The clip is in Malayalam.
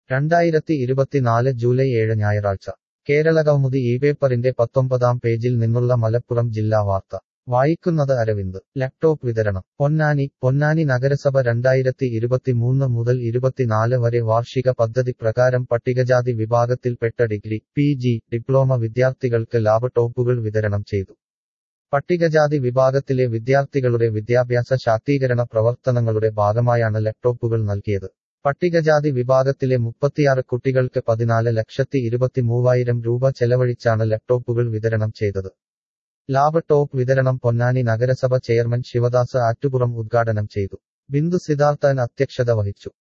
രണ്ടായിരത്തി ഇരുപത്തിനാല് ജൂലൈ ഏഴ് ഞായറാഴ്ച കേരളകൗമുദി ഈ പേപ്പറിന്റെ പത്തൊമ്പതാം പേജിൽ നിന്നുള്ള മലപ്പുറം ജില്ലാ വാർത്ത വായിക്കുന്നത് അരവിന്ദ് ലാപ്ടോപ്പ് വിതരണം പൊന്നാനി പൊന്നാനി നഗരസഭ രണ്ടായിരത്തി ഇരുപത്തിമൂന്ന് മുതൽ ഇരുപത്തിനാല് വരെ വാർഷിക പദ്ധതി പ്രകാരം പട്ടികജാതി വിഭാഗത്തിൽപ്പെട്ട ഡിഗ്രി പി ജി ഡിപ്ലോമ വിദ്യാർത്ഥികൾക്ക് ലാപ്ടോപ്പുകൾ വിതരണം ചെയ്തു പട്ടികജാതി വിഭാഗത്തിലെ വിദ്യാർത്ഥികളുടെ വിദ്യാഭ്യാസ ശാക്തീകരണ പ്രവർത്തനങ്ങളുടെ ഭാഗമായാണ് ലാപ്ടോപ്പുകൾ നൽകിയത് പട്ടികജാതി വിഭാഗത്തിലെ മുപ്പത്തിയാറ് കുട്ടികൾക്ക് പതിനാല് ലക്ഷത്തി ഇരുപത്തിമൂവായിരം രൂപ ചെലവഴിച്ചാണ് ലാപ്ടോപ്പുകൾ വിതരണം ചെയ്തത് ലാപ്ടോപ്പ് വിതരണം പൊന്നാനി നഗരസഭ ചെയർമാൻ ശിവദാസ് ആറ്റുപുറം ഉദ്ഘാടനം ചെയ്തു ബിന്ദു സിദ്ധാർത്ഥൻ അധ്യക്ഷത വഹിച്ചു